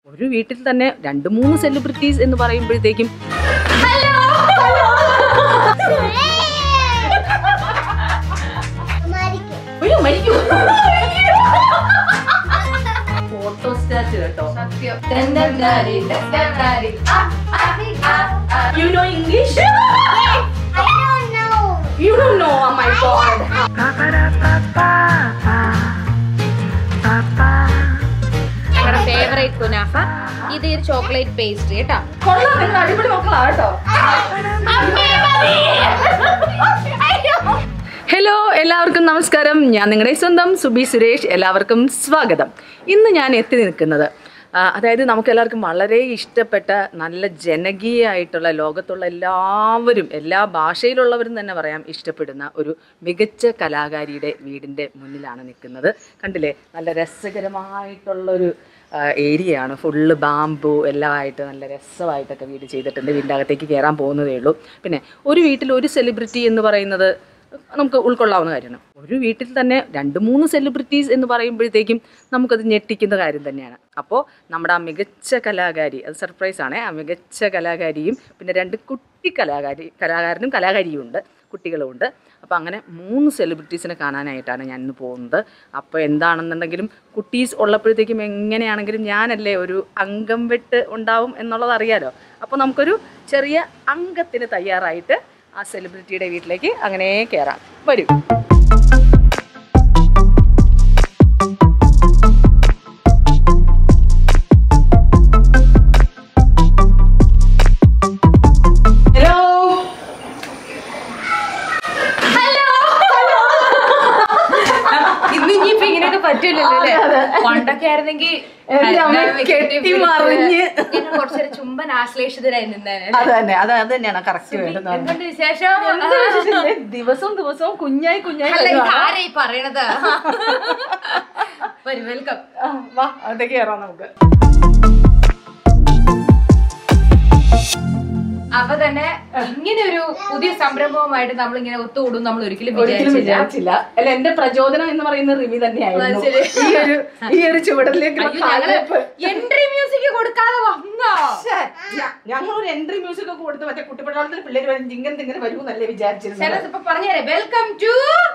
ഒരു വീട്ടിൽ തന്നെ രണ്ട് മൂന്ന് സെലിബ്രിറ്റീസ് എന്ന് പറയുമ്പോഴത്തേക്കും അയ്യോ മരിക്കൂ ഫോട്ടോ സ്റ്റാറ്റ് കേട്ടോ you know English you do know my God ഞങ്ങളുടെ ഫേവറേറ്റ് കുനാഫ ഇത് ഒരു ചോക്ലേറ്റ് പേസ്ട്രി കേട്ടോ കൊള്ളാം നിങ്ങൾ അടിപൊളി മക്കളാ കേട്ടോ ഹലോ എല്ലാവർക്കും നമസ്കാരം ഞാൻ നിങ്ങളുടെ സ്വന്തം സുബി സുരേഷ് എല്ലാവർക്കും സ്വാഗതം ഇന്ന് ഞാൻ എത്തി നിൽക്കുന്നത് ആ, അതായത് നമുക്ക് എല്ലാവർക്കും വളരെ ഇഷ്ടപ്പെട്ട നല്ല ജനകീയമായിട്ടുള്ള ലോകത്തുള്ള എല്ലാവരും എല്ലാ ഭാഷയിലുള്ളവരും തന്നെ പറയാം ഇഷ്ടപ്പെടുന്ന ഒരു മികച്ച കലാകാരിയുടെ വീടിൻ്റെ മുന്നിലാണ് നിൽക്കുന്നത് കണ്ടില്ലേ നല്ല രസകരമായിട്ടുള്ളൊരു ഏരിയയാണ് ഫുള്ള് ബാമ്പു എല്ലാമായിട്ട് നല്ല രസമായിട്ടൊക്കെ വീട് ചെയ്തിട്ടുണ്ട് വീടിൻ്റെ അകത്തേക്ക് കയറാൻ പോകുന്നതേ ഉള്ളൂ പിന്നെ ഒരു വീട്ടിൽ ഒരു സെലിബ്രിറ്റി എന്ന് പറയുന്നത് നമുക്ക് ഉൾക്കൊള്ളാവുന്ന കാര്യമാണ് ഒരു വീട്ടിൽ തന്നെ രണ്ട് മൂന്ന് സെലിബ്രിറ്റീസ് എന്ന് പറയുമ്പോഴത്തേക്കും നമുക്കത് ഞെട്ടിക്കുന്ന കാര്യം തന്നെയാണ് അപ്പോൾ നമ്മുടെ ആ മികച്ച കലാകാരി അത് സർപ്രൈസ് ആണ് ആ മികച്ച കലാകാരിയും പിന്നെ രണ്ട് കുട്ടി കലാകാരി കലാകാരനും കലാകാരിയും ഉണ്ട് കുട്ടികളും ഉണ്ട് അപ്പോൾ അങ്ങനെ മൂന്ന് സെലിബ്രിറ്റീസിനെ കാണാനായിട്ടാണ് ഞാൻ ഇന്ന് പോകുന്നത് അപ്പോൾ എന്താണെന്നുണ്ടെങ്കിലും കുട്ടീസ് ഉള്ളപ്പോഴത്തേക്കും എങ്ങനെയാണെങ്കിലും ഞാനല്ലേ ഒരു അംഗം വെട്ട് ഉണ്ടാവും എന്നുള്ളത് അറിയാലോ അപ്പോൾ നമുക്കൊരു ചെറിയ അംഗത്തിന് തയ്യാറായിട്ട് ആ സെലിബ്രിറ്റിയുടെ വീട്ടിലേക്ക് അങ്ങനെ കയറാം വരൂ ഹലോ ഇന്ന് ഇനിയിപ്പോ ഇങ്ങനെയൊക്കെ പറ്റൂലല്ലോ അല്ലേ പണ്ടൊക്കെ ആയിരുന്നെങ്കിൽ എന്റെ അമ്മ കെട്ടിമറിഞ്ഞ്. ഞങ്ങൾ കുറച്ചൊരു ചുംബൻ ആശ്ലേഷിതരായി നിന്നേനെ അത് തന്നെ അത് അത് തന്നെയാണ് കറക്റ്റ് വേണ്ടത് എന്തുണ്ട് വിശേഷം ദിവസവും ദിവസവും കുഞ്ഞായി കുഞ്ഞായി അല്ല ഇത് വരുവാണ്. ആരായി പറയണത് വരും വെൽക്കം ആ, വാ അകത്തേക്ക് കയറാം നമുക്ക് അപ്പൊ തന്നെ ഇങ്ങനെ ഒരു പുതിയ സംരംഭവുമായിട്ട് നമ്മൾ ഇങ്ങനെ ഒത്തുകൂടും നമ്മൾ ഒരിക്കലും ഒരിക്കലും വിചാരിച്ചില്ല വിചാരിച്ചില്ല അല്ല എന്റെ പ്രചോദനം എന്ന് പറയുന്നത് റിമി തന്നെയായിരുന്നു ശരി. ഈ ഒരു ഈ ഒരു ചുവടലിലേക്ക് അയ്യോ, ഞങ്ങള് എൻട്രി മ്യൂസിക് കൊടുക്കാതെ വന്നോ ഞങ്ങൾ ഒരു എൻട്രി മ്യൂസിക് ഒക്കെ കൊടുത്ത് മറ്റേ കുട്ടിപ്പട്ടാളത്തിൽ പിള്ളേര് വരും ജിങ്ങനെ തിങ്ങനെ വരുമെന്നല്ലേ വിചാരിച്ചിരുന്നത് ചിലത് ഇപ്പൊ പറഞ്ഞുതരാം വെൽക്കം ടു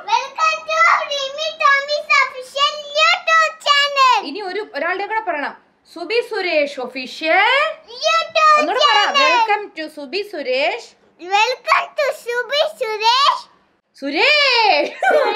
ഇനി ഒരു ഒരാളുടെ കൂടെ പറയണം സുബി സുരേഷ് ഒഫീഷ്യൽ ഒന്നുകൂടെ പറ welcome to Subi Suresh welcome to Subi Suresh Suresh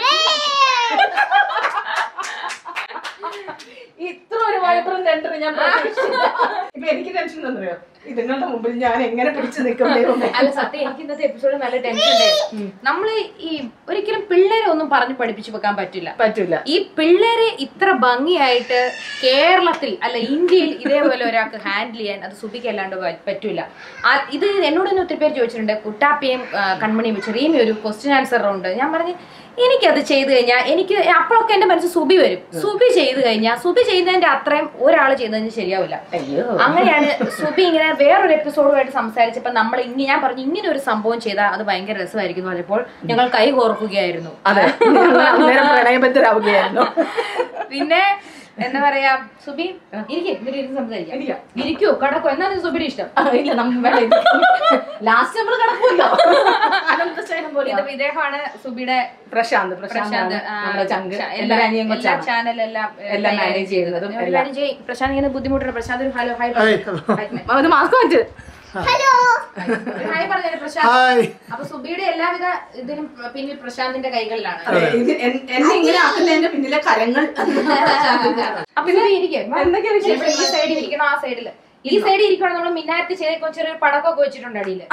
ഇത്ര ഒരു വൈബ്രന്റ് എൻട്രി ഞാൻ പ്രതീക്ഷിച്ചില്ല. ഇപ്പൊ എനിക്ക് ടെൻഷൻ തന്നറിയോ ഇതുങ്ങളുടെ മുമ്പിൽ ഞാൻ എങ്ങനെ പിടിച്ചു നിൽക്കും ദൈവമേ അല്ല സത്യം എനിക്ക് ഇന്നത്തെ എപ്പിസോഡ് നല്ല ടെൻഷൻ ഉണ്ട് നമ്മള് ഈ ഒരിക്കലും പിള്ളേരെ ഒന്നും പറഞ്ഞു പഠിപ്പിച്ചു വെക്കാൻ പറ്റില്ല പറ്റൂല ഈ പിള്ളേരെ ഇത്ര ഭംഗിയായിട്ട് കേരളത്തിൽ അല്ല ഇന്ത്യയിൽ ഇതേപോലെ ഒരാൾക്ക് ഹാൻഡിൽ ചെയ്യാൻ അത് സുബിക്ക് അല്ലാണ്ട് പ- പറ്റൂല ആ- ഇത് എന്നോട് തന്നെ ഒത്തിരി പേര് ചോദിച്ചിട്ടുണ്ട് കുട്ടാപ്പിയും ആ, കൺമണിയും ചെറിയ ഒരു ക്വസ്റ്റ്യൻ ആൻസർ റൗണ്ട് ഞാൻ പറഞ്ഞു എനിക്കത് ചെയ്തു കഴിഞ്ഞാൽ എനിക്ക് അപ്പോഴൊക്കെ എന്റെ മനസ്സിൽ സുബി വരും സുബി ചെയ്തു കഴിഞ്ഞാൽ സുബി ചെയ്യുന്നതിന്റെ അത്രയും ഒരാൾ ചെയ്യുന്നതിന് ശരിയാവില്ല അയ്യോ അങ്ങനെയാണ് സുബി ഇങ്ങനെ വേറൊരു എപ്പിസോഡുമായിട്ട് സംസാരിച്ചപ്പോ നമ്മൾ ഇങ്ങനെ ഞാൻ പറഞ്ഞു ഇങ്ങനെ ഒരു സംഭവം ചെയ്താൽ അത് ഭയങ്കര രസമായിരിക്കും എന്ന് പറഞ്ഞപ്പോൾ ഞങ്ങൾ കൈ കോർക്കുകയായിരുന്നു അതെ ഞങ്ങൾ അന്നേരം പ്രണയബദ്ധരാവുകയായിരുന്നു പിന്നെ എന്താ പറയാ സുബി ഇരിക്കും എന്നിട്ട് ഇരുന്ന് സംസാരിക്കാം ഇരിക്കാം. ഇരിക്കോ കടക്കോ എന്നാണ് സുബിയുടെ ഇഷ്ടം ആ, ഇല്ല നമ്മൾ ലാസ്റ്റ് നമ്മൾ കിടക്കുമല്ലോ അനന്തശയനം പോലെ ഇത് ഇദ്ദേഹമാണ് സുബിയുടെ പ്രശാന്ത് പ്രശാന്ത് പ്രശാന്ത് ആ, നമ്മുടെ ചങ്ക് ച- എല്ലാ അനിയൻ എല്ലാ കൊച്ചാണ് ചാനൽ എല്ലാം ഏ, എല്ലാം കൈകാര്യം manage ചെയ്യുന്നതും ഒരു എല്ലാം. കാര്യം ചെയ്യ്. പ്രശാന്ത് ഇങ്ങനെ ബുദ്ധിമുട്ടുണ്ട് പ്രശാന്ത് ഒരു ഹലോ ഹായ് അത് മാസ്ക് വെച്ച് ഹലോ ഹായ് പറഞ്ഞു പ്രശാന്ത് ഹായ് അപ്പൊ സുബിയുടെ എല്ലാവിധ ഇതിനും പിന്നിൽ പ്രശാന്തിന്റെ കൈകളിലാണ് ഇത് എൻ- എന്നെ ഇങ്ങനെ ആക്കുന്നതിന്റെ പിന്നിലെ കരങ്ങൾ അപ്പൊ സുബി ഇരിക്കും എന്തൊക്കെയാ വിശേഷം? ഈ സൈഡിൽ ഇരിക്കണം ആ സൈഡില് ഈ സൈഡിൽ ഇരിക്കണം നമ്മൾ മിന്നാരത്ത് ചെറിയ ചെറിയൊരു പടക്കമൊക്കെ വെച്ചിട്ടുണ്ട് അടിയില്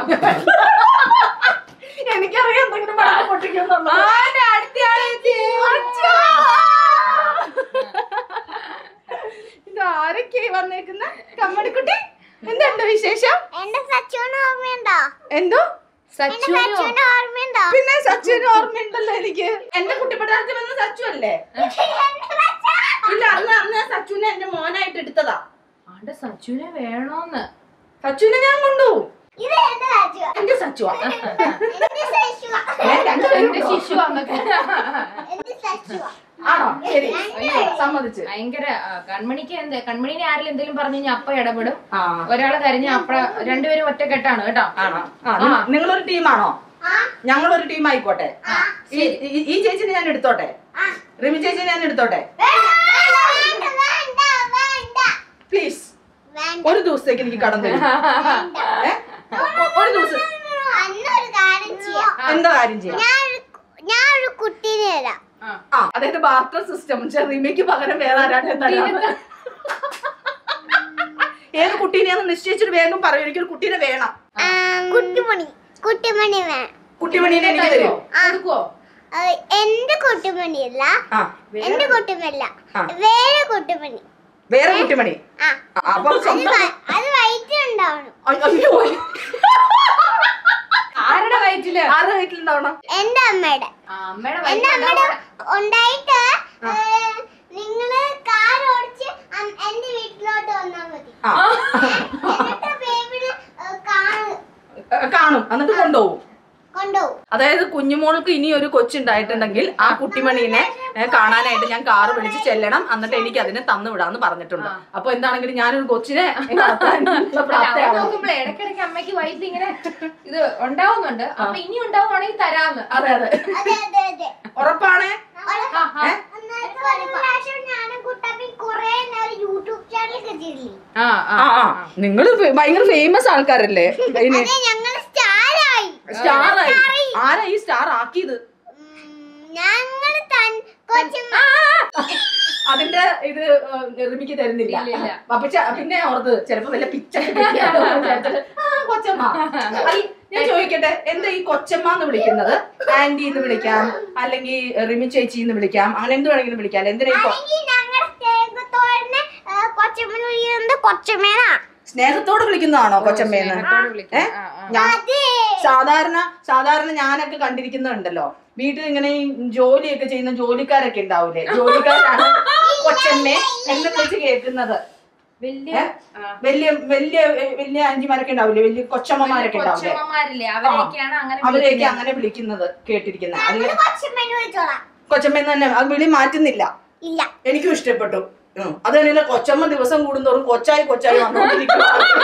എനിക്കറിയാം എന്തെങ്കിലും പടക്കം പൊട്ടിക്കുന്നുള്ളത്. ഇത് ആരൊക്കെയായി വന്നേക്കുന്ന കമ്മടിക്കുട്ടി എന്തുണ്ട് വിശേഷം എന്റെ സച്ചുവിന് ഓർമ്മയുണ്ടോ എന്തോ എന്റെ സച്ചുവിന് ഓർമ്മയുണ്ടോ പിന്നെ സച്ചുവിന് ഓർമ്മയുണ്ടല്ലോ എനിക്ക് എന്റെ കുട്ടിപ്പടാലത്തിൽ വന്ന സച്ചു അല്ലേ ഇല്ല അന്ന് അന്ന് ഞാൻ സച്ചുവിനെ എന്റെ മോനായിട്ട് എടുത്തതാ ആണ്ട് സച്ചുവിനെ വേണോന്ന് സച്ചുവിനെ ഞാൻ കൊണ്ടുപോകും ഇത് എന്റെ സച്ചുവാ എന്റെ സച്ചുവാ എന്റെ സച്ചുവാ ഞാൻ രണ്ടുപേരും എന്റെ ശിശു അന്നൊക്കെ എന്റെ സച്ചുവാ ആണോ ശരി സമ്മതിച്ച് ഭയങ്കര ആ, കൺമണിക്ക് എന്ത് കൺമണിനെ ആരെങ്കിലും എന്തെങ്കിലും പറഞ്ഞു കഴിഞ്ഞാൽ അപ്പ ഇടപെടും ആ ഒരാള് കരഞ്ഞ അപ്പ രണ്ടുപേരും ഒറ്റക്കെട്ടാണ് കേട്ടോ ആണോ ആ നി- നിങ്ങളൊരു ടീമാണോ ഞങ്ങളൊരു ടീം ആയിക്കോട്ടെ ഈ ഈ- ഈ ചേച്ചിനെ ഞാൻ എടുത്തോട്ടെ റിമി ചേച്ചിനെ ഞാൻ എടുത്തോട്ടെ വേണ്ട വേണ്ട വേണ്ട പ്ലീസ് വേണ്ട ഒരു ദിവസത്തേക്ക് എനിക്ക് കടന്നു തരും ഏ? ഒ- ഒരു ദിവസം അന്നൊരു കാര്യം ചെയ്യാം എന്താ കാര്യം ചെയ്യാം ഞാനൊരു ഞാനൊരു കുട്ടീനെ തരാം ആ അതായത് ബാർട്ടർ സിസ്റ്റം റിമിക്ക് പകരം വേറെ ആരാട്ടും തരാം ഏത് കുട്ടീനെയാന്ന് നിശ്ചയിച്ചിട്ട് വേഗം പറയും എനിക്കൊരു കുട്ടീനെ വേണം കുട്ടിമണി കുട്ടിമണി വേണം കുട്ടിമണീനെ എനിക്ക് തരും കൊടുക്കുവോ ആ, എന്റെ കുട്ടിമണിയല്ല ആ എന്റെ കുട്ടിമല്ല ആ. വേറെ കുട്ടിമണി വേറെ കുട്ടിമണി ആ ആ, അപ്പം അത് സ്വന്തം വ- അത് വൈറ്റ് ഉണ്ടാവണം അയ്യോ, അയ്യോ ആരുടെ വയറ്റില് ആരുടെ വീട്ടിലുണ്ടാവണം എന്റെ അമ്മയുടെ ആ, അമ്മയുടെ എന്റെ വയറ്റിൽ അമ്മയുടെ ഉണ്ടായിട്ട് ഏ, നിങ്ങള് കാർ ഓടിച്ച് അം- എന്റെ വീട്ടിലോട്ട് വന്നാൽ മതി ആ എന്നിട്ട് ബേബിന് കാർ ഏ, കാണും എന്നിട്ട് കൊണ്ടുപോകും കൊണ്ടുപോകും അതായത് കുഞ്ഞുമോൾക്ക് ഇനി ഒരു കൊച്ചുണ്ടായിട്ടുണ്ടെങ്കിൽ ആ കുട്ടിമണീനെ ഏ, കാണാനായിട്ട് ഞാൻ കാറ് വിളിച്ച് ചെല്ലണം എന്നിട്ട് എനിക്ക് അതിനെ തന്നു വിടാന്ന് പറഞ്ഞിട്ടുണ്ട് അപ്പൊ എന്താണെങ്കിലും ഞാനൊരു കൊച്ചിനെ വളർത്താനുള്ള അല്ല, അവിടെ പ്രാപ്തയാവണം. നോക്കുമ്പോഴേ ഇടയ്ക്കിടയ്ക്ക് അമ്മയ്ക്ക് വയറ്റിൽ ഇങ്ങനെ ഇത് ഉണ്ടാവുന്നുണ്ട് അപ്പൊ ഇനി ഉണ്ടാവുകയാണെങ്കിൽ തരാന്ന് അതെ അതെ അതെ അതെ അതെ ഉറപ്പാണേ ആ, ആ. ഒന്നാമത്തെ ഒരു പ്രാവശ്യം ഞാനും കുട്ടപ്പി കുറെ നേരം യൂട്യൂബ് ചാനലൊക്കെ ചെയ്തില്ലേ ആ, ആ. ആ ആ നിങ്ങൾ ഭയങ്കര ഫേമസ് ആൾക്കാരല്ലേ ഇതിന് അതെ ഞങ്ങൾ സ്റ്റാറായി സ്റ്റാർ ആയി ആരാ ഈ സ്റ്റാർ ആക്കിയത് ഞങ്ങൾ തൻ കൊച്ചും അതിന്റെ ഇത് റിമിക്ക് തരുന്നില്ല ഇല്ല, ഇല്ല. അപ്പൊ ച- പിന്നെ ഓർത്ത് ചിലപ്പോ വല്ല പിച്ച കൊച്ചമ്മ അല്ല, ഞാൻ ചോദിക്കട്ടെ എന്താ ഈ കൊച്ചമ്മ എന്ന് വിളിക്കുന്നത് ആന്റി എന്ന് വിളിക്കാം അല്ലെങ്കിൽ റിമി ചേച്ചി എന്ന് വിളിക്കാം അങ്ങനെ എന്ത് വേണമെങ്കിലും വിളിക്കാം എന്തിനാ ഈ കൊ- അല്ലെങ്കിൽ ഞങ്ങളുടെ സ്നേഹത്തോടെ കൊച്ചമ്മ വിളിക്കുന്നത് കൊച്ചമ്മേനാ സ്നേഹത്തോട് വിളിക്കുന്നതാണോ കൊച്ചമ്മേന്ന് സ്നേഹത്തോടെ വിളിക്കാം. ഏ? ആ, ആ. ഞാൻ അതെ സാധാരണ സാധാരണ ഞാനൊക്കെ കണ്ടിരിക്കുന്നുണ്ടല്ലോ വീട്ടിൽ ഇങ്ങനെ ഈ ജോലിയൊക്കെ ചെയ്യുന്ന ജോലിക്കാരൊക്കെ ഉണ്ടാവൂലേ ജോലിക്കാരാണ് കൊച്ചമ്മേ എന്ന് വിളിച്ച് കേൾക്കുന്നത് വലിയ ഏ? വലിയ വലിയ വലിയ ആന്റിമാരൊക്കെ ഉണ്ടാവില്ലേ വലിയ കൊച്ചമ്മമാരൊക്കെ ഉണ്ടാവില്ലേ കൊച്ചമ്മമാരില്ലേ അവരെയൊക്കെയാണ് അങ്ങനെ അവരെയൊക്കെ വിളിക്കുന്നത്. അങ്ങനെ വിളിക്കുന്നത് കേട്ടിരിക്കുന്നത് അല്ല ഞങ്ങള് കൊച്ചമ്മേനെ വിളിച്ചോളാം കൊച്ചമ്മ തന്നെ അത് വിളി മാറ്റുന്നില്ല ഇല്ല എനിക്കും ഇഷ്ടപ്പെട്ടു ഉം. അത് തന്നെ കൊച്ചമ്മ ദിവസം കൂടുന്തോറും കൊച്ചായി കൊച്ചായി വന്നോണ്ടിരിക്കും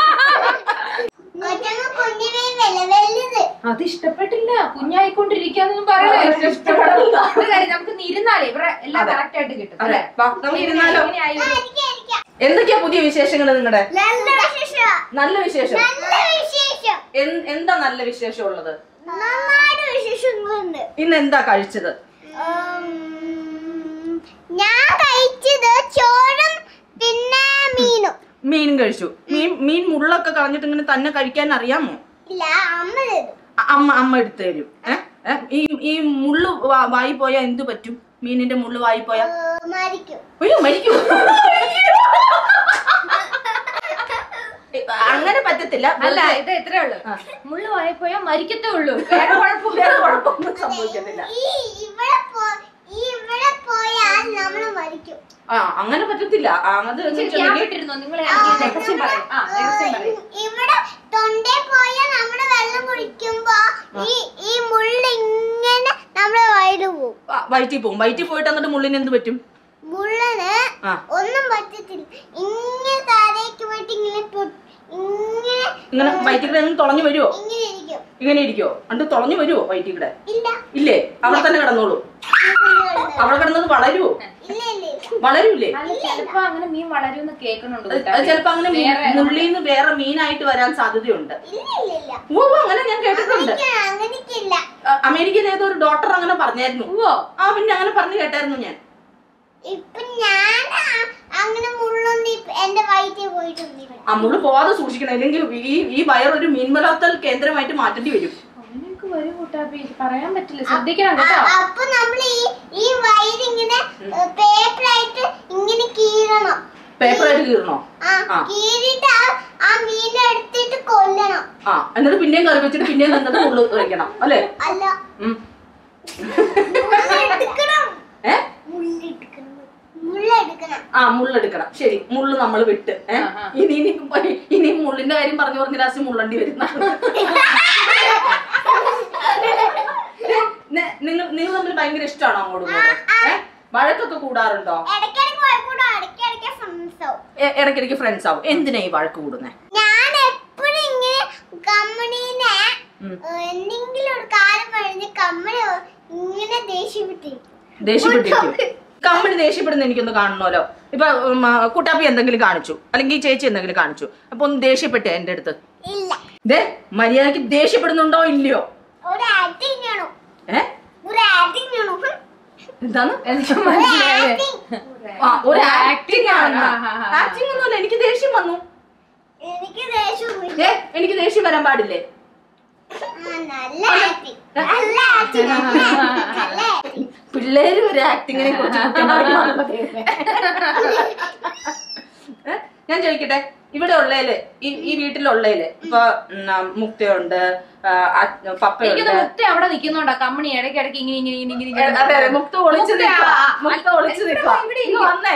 കൊച്ചമ്മ കുഞ്ഞിനെ വില വലുത് അത് ഇഷ്ടപ്പെട്ടില്ല കുഞ്ഞായിക്കൊണ്ടിരിക്കാന്നൊന്നും പറയല ഇഷ്ടപ്പെടില്ല. ഒരു കാര്യം നമുക്ക് ഇന്ന് ഇരുന്നാലേ ഇവിടെ എല്ലാം അതെ. കറക്റ്റ് ആയിട്ട് കിട്ടും അതെ അല്ലേ വാ, നമുക്ക് ഇരുന്നാലോ എങ്ങനെയായി വരും? എനിക്ക് എനിക്ക് എന്തൊക്കെയാ പുതിയ വിശേഷങ്ങൾ നിങ്ങളുടെ നല്ല വിശേഷം നല്ല വിശേഷം നല്ല വിശേഷം എൻ- എന്താ നല്ല വിശേഷം ഉള്ളത് നന്നായിട്ട് വിശേഷങ്ങളുണ്ട് ഇന്ന് എന്താ കഴിച്ചത് ഉം, ഞാൻ കഴിച്ചത് ചോറും പിന്നെ മീനും മീൻ കഴിച്ചു മീൻ മീൻ മുള്ളൊക്കെ കളഞ്ഞിട്ട് ഇങ്ങനെ തന്നെ കഴിക്കാൻ അറിയാമോ ഇല്ല അമ്മ തരും അ- അമ്മ അമ്മ എടുത്തു തരും ഏ? ഏ? ഈ ഈ മുള്ളു വാ- വായി പോയാ എന്ത് പറ്റും മീനിന്റെ മുള്ളു വായി പോയാ ഏ, മരിക്കും അയ്യോ മരിക്കൂ അങ്ങനെ പറ്റത്തില്ല അല്ല ഇത് എത്രേ ഉള്ളൂ മുള്ളു വായിപ്പോയാ മരിക്കത്തേ ഉള്ളൂ വേറെ കുഴപ്പമില്ല വേറെ കുഴപ്പമൊന്നും സംഭവിക്കത്തില്ല ഈ ഇവിടെ പോ- ഈ ഇവിടെ പോയാൽ നമ്മൾ മരിക്കും ആ അങ്ങനെ പറ്റത്തില്ല ആ, അത് എന്ന് ഇച്ചിരി വെച്ചിട്ടുണ്ടെങ്കിൽ ഗ്യാപ്പ് ഇട്ടിരുന്നോ നിങ്ങൾ രഹസ്യം പറയും ആ രഹസ്യം പറയും ഇവിടെ തൊണ്ടേ പോയാൽ നമ്മള് വെള്ളം കുടിക്കുമ്പോ ഈ ഈ മുള്ള് ഇങ്ങനെ നമ്മളെ വയറ് പോവും ആ, വയറ്റിൽ പോകും വയറ്റിൽ പോയിട്ട് എന്നിട്ട് മുള്ളിന് എന്ത് പറ്റും മുള്ളന് ആ ഒന്നും പറ്റത്തില്ല ഇങ്ങനെ താഴേക്ക് പോയിട്ട് ഇങ്ങനെ പൊ- ഇങ്ങനെ ഇങ്ങനെ വയറ്റിൽ കൂടെ തുളഞ്ഞു വരുമോ ഇങ്ങനെ ഇരിക്കും ഇങ്ങനെ ഇരിക്കോ എന്നിട്ട് തുളഞ്ഞു വരുമോ വയറ്റിൽ കൂടെ ഇല്ല ഇല്ലേ അവിടെ തന്നെ കിടന്നോളൂ അവിടെ കിടന്നത് വളരുവോ ഇല്ല ഇല്ല ഇല്ല വളരൂലേ അല്ല ചിലപ്പോ അങ്ങനെ മീൻ വളരുമെന്ന് കേൾക്കുന്നുണ്ട് അത് അത് ചിലപ്പോ അങ്ങനെ വേറെ മുള്ളിന്ന് വേറെ മീനായിട്ട് വരാൻ സാധ്യതയുണ്ട് ഇല്ല ഇല്ല ഇല്ല ഓ ഓ, അങ്ങനെ ഞാൻ കേട്ടിട്ടുണ്ട് എനിക്ക് അങ്ങനെയൊക്കെയില്ല ആ, അമേരിക്കയിൽ ഏതോ ഒരു ഡോക്ടർ അങ്ങനെ പറഞ്ഞായിരുന്നു ഉവ്വോ ആ പിന്നെ അങ്ങനെ പറഞ്ഞു കേട്ടായിരുന്നു ഞാൻ ഇപ്പൊ ഞാൻ ആ- അങ്ങനെ മുള്ളൊന്നും ഇപ്പ എന്റെ വയറ്റിൽ പോയിട്ടൊന്നുമില്ല ആ മുള്ളു പോവാതെ സൂക്ഷിക്കണം അല്ലെങ്കിൽ ഈ ഈ വയർ ഒരു മീൻ വളർത്തൽ കേന്ദ്രമായിട്ട് മാറ്റേണ്ടി വരും അങ്ങനെയൊക്കെ വരും കൂട്ടാപ്പി പറയാൻ പറ്റില്ല ശ്രദ്ധിക്കണം ആ, കേട്ടോ അപ്പൊ നമ്മൾ ഈ ഈ വയറിങ്ങനെ പേപ്പറായിട്ട് ഇങ്ങനെ കീറണം പേപ്പറായിട്ട് കീറണോ ആ ആ. കീറിട്ട് ആ- ആ മീനെ എടുത്തിട്ട് കൊല്ലണം ആ എന്നിട്ട് പിന്നെയും കറി വെച്ചിട്ട് പിന്നെയും നിന്നിട്ട് മുള്ളു കഴിക്കണം അല്ലേ അല്ല ഉം. മുള്ളെടുക്കണം ഏ മുള്ളെടുക്കണം മുള്ളെടുക്കണം ആ മുള്ളെടുക്കണം ശരി മുള്ളു നമ്മൾ വിട്ട് ഏ? ആ, ആ. ഇനി ഇനി ഇനി മുള്ളിന്റെ കാര്യം പറഞ്ഞു പറഞ്ഞ ലാസ്റ്റ് മുള്ളണ്ടി വരുന്ന നിങ്ങൾ നിങ്ങൾ തമ്മിൽ ഭയങ്കര ഇഷ്ടമാണോ അങ്ങോട്ടും ഇങ്ങോട്ടും ഏ വഴക്കൊക്കെ കൂടാറുണ്ടോ ഇടയ്ക്കിടയ്ക്ക് വഴക്കൂടും ഇടയ്ക്കിടയ്ക്ക് ഫ്രണ്ട്സാവും എ- ഇടയ്ക്കിടയ്ക്ക് ഫ്രണ്ട്സ് ആവും എന്തിനാ ഈ വഴക്ക് കൂടുന്നേ ഞാൻ എപ്പോഴും ഇങ്ങനെ കമ്മണീനെ ഉം. എന്തെങ്കിലും ഒരു കാര്യം പറഞ്ഞ് കമ്മണി ഇങ്ങനെ ദേഷ്യപ്പെട്ടിരിക്കും ദേഷ്യപ്പെട്ടിരിക്കും കമ്പനി ദേഷ്യപ്പെടുന്ന എനിക്കൊന്ന് കാണണമല്ലോ ഇപ്പൊ ഉം, ആ, കുട്ടാപ്പി എന്തെങ്കിലും കാണിച്ചു അല്ലെങ്കിൽ ചേച്ചി എന്തെങ്കിലും കാണിച്ചു അപ്പൊ ഒന്ന് ദേഷ്യപ്പെട്ടെ എന്റെ അടുത്ത് ഇല്ല ദേ മര്യാദക്ക് ദേഷ്യപ്പെടുന്നുണ്ടോ ഇല്ലയോ ഒരു ആക്ടിങ് ആണോ ഏ ഒരു ആക്ടിങ് ആണോ എന്താണ് എനിക്ക് മനസ്സിലായില്ലേ ആ, ഒരു ഒരു ആക്ടിങ് acting ആണ് ആണ്. ആ, ആ, ആ. ആക്ടിങ് ഒന്നുമല്ല എനിക്ക് ദേഷ്യം വന്നു എനിക്ക് ദേഷ്യം വരും. ഏ എനിക്ക് ദേഷ്യം വരാൻ പാടില്ലേ ആ, നല്ല ആക്ടിങ് നല്ല ആക്ടിങ് നല്ല ആക്ടിങ് പിള്ളേര് ഒരു ആക്ടിങ്ങിനെ കുറിച്ച് കുറ്റം പറയുവാണല്ലോ ദൈവമേ. ഏ? ഞാൻ ചോദിക്കട്ടെ ഇവിടെ ഉള്ളേല് ഈ ഈ വീട്ടിലുള്ളേല് ഇപ്പൊ ഉം, ആ, മുക്തയുണ്ട് ആ, അ- പപ്പയുണ്ട് എനിക്കൊന്ന് മുത്ത അവിടെ നിൽക്കുന്നുണ്ടാ കമ്മണി ഇടയ്ക്ക് ഇടയ്ക്ക് ഇങ്ങനെ ഇങ്ങനെ ഇങ്ങനെ ഇങ്ങനെ ഏ, അതെ അതെ മുക്ത ഒളിച്ചു മുക്ത, നിൽക്കുക ആ, ആ. മുക്ത ഒളിച്ചു നിൽക്കുക ഇവിടെ ഇങ്ങ് വന്നേ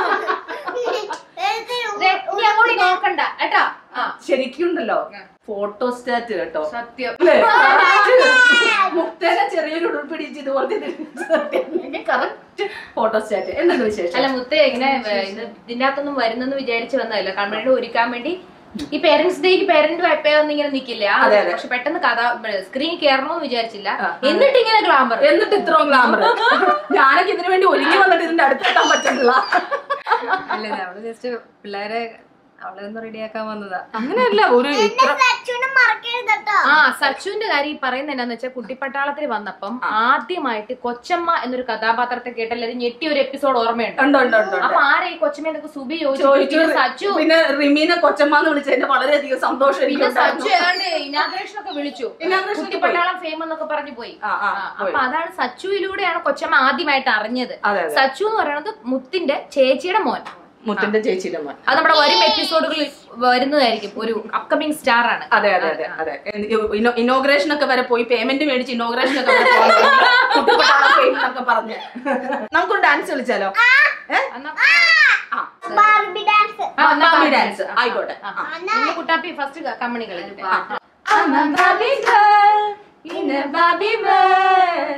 ദേ, നീ അങ്ങോട്ട് നോക്കണ്ട കേട്ടാ ആ ശരിക്കും ഉണ്ടല്ലോ ഫോട്ടോ സ്റ്റാറ്റ് കേട്ടോ സത്യം അല്ലേ? മുക്തേനെ ചെറിയൊരു ഉടുപ്പിടിച്ച് ഇതുപോലത്തെ കറക്റ്റ് ഫോട്ടോ സ്റ്റാറ്റ് എന്താണ് വിശേഷം അല്ല മുത്ത ഇങ്ങനെ ഏ, ഇത് ഇതിന്റെ അകത്തൊന്നും വരുന്നെന്ന് വിചാരിച്ചു വന്നതല്ല കൺമണിയുടെ ഒരുക്കാൻ വേണ്ടി ഈ പേരന്റ്സ് ഡേക്ക് പേരന്റ് ഒന്ന് ഇങ്ങനെ നിക്കില്ലേ ആ അതെ, അതെ. പക്ഷെ പെട്ടെന്ന് കഥ സ്ക്രീൻ കയറണമെന്ന് വിചാരിച്ചില്ല ആ, ആ. എന്നിട്ട് ഇങ്ങനെ ഗ്ലാമർ എന്നിട്ട് ഇത്രയും ഗ്ലാമർ ഞാനൊക്കെ ഇതിനു വേണ്ടി ഒരുങ്ങി വന്നിട്ട് ഇതിന്റെ അടുത്തെത്താൻ പറ്റുന്നില്ല അല്ല അവള് ജസ്റ്റ് പിള്ളേരെ അവളെ ഒന്ന് റെഡിയാക്കാൻ വന്നതാ അങ്ങനെയല്ല ഒരു ഇത്ര അച്ഛനും മറക്കരുത് കേട്ടോ ആ സച്ചുവിന്റെ കാര്യം ഈ പറയുന്നത് എന്താന്ന് വെച്ചാൽ കുട്ടിപ്പട്ടാളത്തിൽ വന്നപ്പം ആദ്യമായിട്ട് കൊച്ചമ്മ എന്നൊരു കഥാപാത്രത്തെ കേട്ട് എല്ലാവരും ഞെട്ടിയ ഒരു എപ്പിസോഡ് ഓർമ്മയുണ്ട് ഉണ്ട് ഉണ്ട് ഉണ്ട് ഉണ്ട്. അപ്പൊ ആരാ ഈ കൊച്ചമ്മ എന്നൊക്കെ സുബി ചോദിച്ചു ചോദിച്ചു സച്ചു പിന്നെ റിമീനെ കൊച്ചമ്മാന്ന് വിളിച്ചതിന്റെ വളരെയധികം സന്തോഷം പിന്നെ സച്ചു എനിക്കുണ്ടായിരുന്നു. ഏതാണ്ട് ഇനാഗ്രേഷൻ ഒക്കെ വിളിച്ചു Inauguration ഒക്കെ കുട്ടിപ്പട്ടാളം ഫെയിം എന്നൊക്കെ പറഞ്ഞു പോയി ആ, ആ, ആ, പോയി. അപ്പൊ അതാണ് സച്ചുവിലൂടെയാണ് കൊച്ചമ്മ ആദ്യമായിട്ട് അറിഞ്ഞത് അതെ അതെ സച്ചു എന്ന് പറയുന്നത് മുത്തിന്റെ ചേച്ചിയുടെ മോൻ മുത്തിന്റെ ചേച്ചിയുടെ മോൻ അത് നമ്മുടെ വരും എപ്പിസോഡുകളിൽ വരുന്നതായിരിക്കും ഒരു അപ്കമിങ് സ്റ്റാർ ആണ് അതെ അതെ അതെ അതെ ഇനോഗ്രേഷൻ ഒക്കെ വരെ പോയി പേയ്മെന്റ് മേടിച്ച് ഇനോഗ്രേഷൻ ഒക്കെ വരെ പോകാൻ തുടങ്ങി. കുട്ടിപ്പട്ടാളം fame എന്നൊക്കെ പറഞ്ഞ് നമുക്കൊരു ഡാൻസ് കളിച്ചാലോ ഏ? എന്നാ- ആ, ബാർബി ഡാൻസ് ആ, എന്നാ ബാബി പാടി. ഡാൻസ് ആയിക്കോട്ടെ ആ, ഇന്ന് കുട്ടാപ്പി ഫസ്റ്റ് കമ്മണി കളിക്കട്ടെ I'm a Barbie girl in a Barbie world.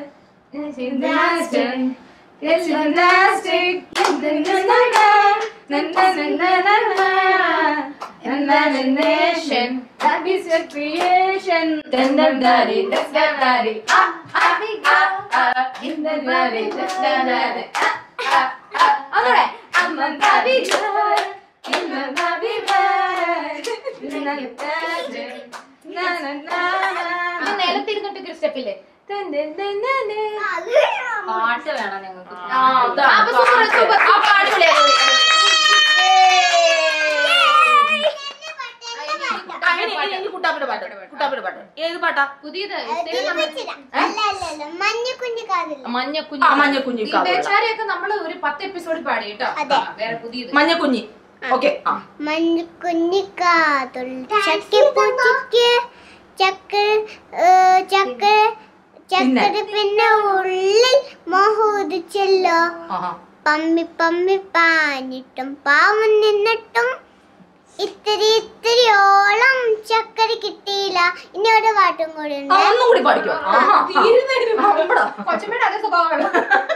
It's fantastic. Na, na, na, na, na, na. Imagination. Barbie's your creation. Dun, dun, daddy, that's that daddy. Ah, Barbie girl. Ah, in the daddy, that's that daddy. Ah, ah, ah. Alright. I'm a Barbie girl in a Barbie world. Na, na, na, na, na, ഇത് na. നിലത്തിരുന്നിട്ട് സ്റ്റെപ്പില്ലേ Dun, dun, dun, dun, dun. പാട്ട് വേണം ഞങ്ങൾക്ക് ആ, അതാണ് പാട്ട്. ആ, പാട്ട് വിളി, അത് വിളി. ആ, ഇനി- ഇനി- ഇനി കുട്ടാപ്പിയുടെ പാട്ട് കുട്ടാപ്പിയുടെ പാട്ട് ഏത് പാട്ടാ പുതിയത് സ്ഥിരം നമ്മൾ- അല്ല അല്ല അല്ല മഞ്ഞ കുഞ്ഞു കാതില്ല മഞ്ഞക്കുഞ്ഞ് ആ, മഞ്ഞക്കുഞ്ഞ് ഈ കാവുള്ള. ബേച്ചാരെയൊക്കെ നമ്മള് ഒരു പത്ത് എപ്പിസോഡ് പാടി കേട്ടോ അതെ. ആ, വേറെ പുതിയത് മഞ്ഞക്കുഞ്ഞി ഓക്കെ ആ മഞ്ഞ കുഞ്ഞു കാതുള്ള ചക്കിപ്പൂച്ചിക്ക് ചക്കര ചക്കര ചക്കര പിന്നെ ഉള്ളിൽ മോഹോദിച്ചല്ലോ ആഹാ. പമ്മി പമ്മി പാഞ്ഞിട്ടും പാവം നിന്നിട്ടും ഇത്തിരി ഇത്തിരിയോളം ചക്കര കിട്ടിയില്ല ഇനി ഒരു പാട്ടും കൂടി ആ, ഉണ്ട് ഒന്നും കൂടി പാടിക്കോ ആഹാ. അമ്പടാ. കൊച്ചമ്മയുടെ അതേ സ്വഭാവമാണ്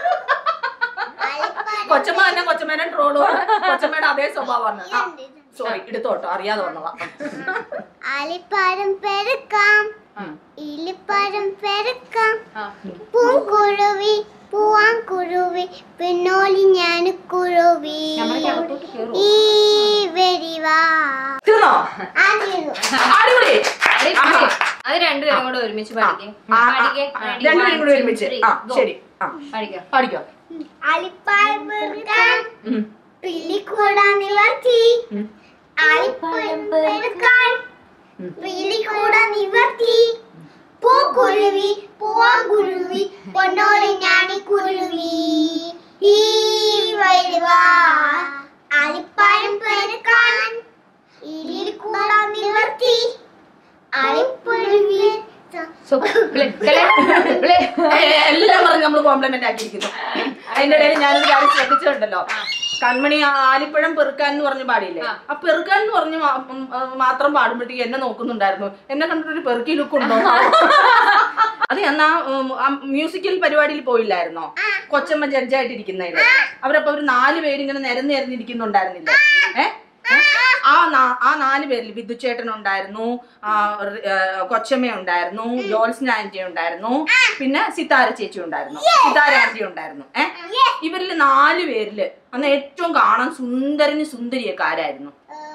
കൊച്ചമ്മ തന്നെ കൊച്ചമ്മേനെ ട്രോള് കൊച്ചമ്മയുടെ അതേ സ്വഭാവമാണ് ആ സോറി എടുത്തോട്ടോ അറിയാതെ വന്നതാ ആലിപ്പാരം പെരുക്കാം ഇലിപ്പാരം പെരുക്കാം പൂങ്കുരുവി പൂവാൻ കുരുവി പിന്നോലി ഞാൻ കുരുവി ഈ വെരിവാ തീർന്നോ ആദ്യം അടിപൊളി ആഹാ. അത് രണ്ടുപേരും കൂടെ ഒരുമിച്ച് പാടിക്കേ ആ, ആ, പാടിക്കേ രണ്ടുപേരും കൂടി ഒരുമിച്ച് ആ ശരി ആ പാടിക്കോ പാടിക്കോ ആലിപ്പാരം പെരുക്കാം ഉം. പിള്ളിക്കൂടാ നിവർത്തി ഉം. ആലിപ്പാരം പെരുക്കാൻ പിള്ളിക്കൂടാ നിവർത്തി പൂക്കുരുവി പൂവാങ്കുരുവി പൊന്നോലി ഞാണി കുരുവി ഈ വരുവാ ആലിപ്പാരം പെരുക്കാൻ ഇലിക്കൂടാ നിവർത്തി ആലിപ്പുരുവി സോ, പ്ലേ, പ്ലേ, പ്ലേ. ഏ, എല്ലാം പറഞ്ഞ് നമ്മൾ കോംപ്ലിമെന്റ് ആക്കിയിരിക്കുന്നു അതിന്റെ ഇടയിൽ ഞാനൊരു കാര്യം ശ്രദ്ധിച്ചിട്ടുണ്ടല്ലോ കൺമണി ആ ആലിപ്പഴം പെറുക്കാൻ എന്ന് പറഞ്ഞ് പാടിയില്ലേ ആ പെറുക്കാൻ എന്ന് പറഞ്ഞ് മാ- ഉം, ആ, മാത്രം പാടുമ്പോഴത്തേക്ക് എന്നെ നോക്കുന്നുണ്ടായിരുന്നു എന്നെ കണ്ടിട്ട് ഒരു പെറുക്കി ലുക്ക് ഉണ്ടോ അത് എന്നാ മ്യൂസിക്കൽ പരിപാടിയിൽ പോയില്ലായിരുന്നോ കൊച്ചമ്മ ജഡ്ജായിട്ടിരിക്കുന്നതില് അവരപ്പോ ഒരു നാല് പേരിങ്ങനെ നിരന്ന് നിരന്നിരിക്കുന്നുണ്ടായിരുന്നില്ലേ ഏ ആ നാ- ആ നാല് പേരിൽ ബിദ്ദുചേട്ടൻ ഉണ്ടായിരുന്നു ആ, റി- ആ, കൊച്ചമ്മ ഉണ്ടായിരുന്നു ജോത്സ്ന ആന്റി ഉണ്ടായിരുന്നു പിന്നെ സിതാര ചേച്ചി ഉണ്ടായിരുന്നു സിതാര ആന്റി ഉണ്ടായിരുന്നു ഏ ഇവരിൽ നാല് പേരില് അന്ന് ഏറ്റവും കാണാൻ സുന്ദരന് സുന്ദരിയൊക്കെ ആരായിരുന്നു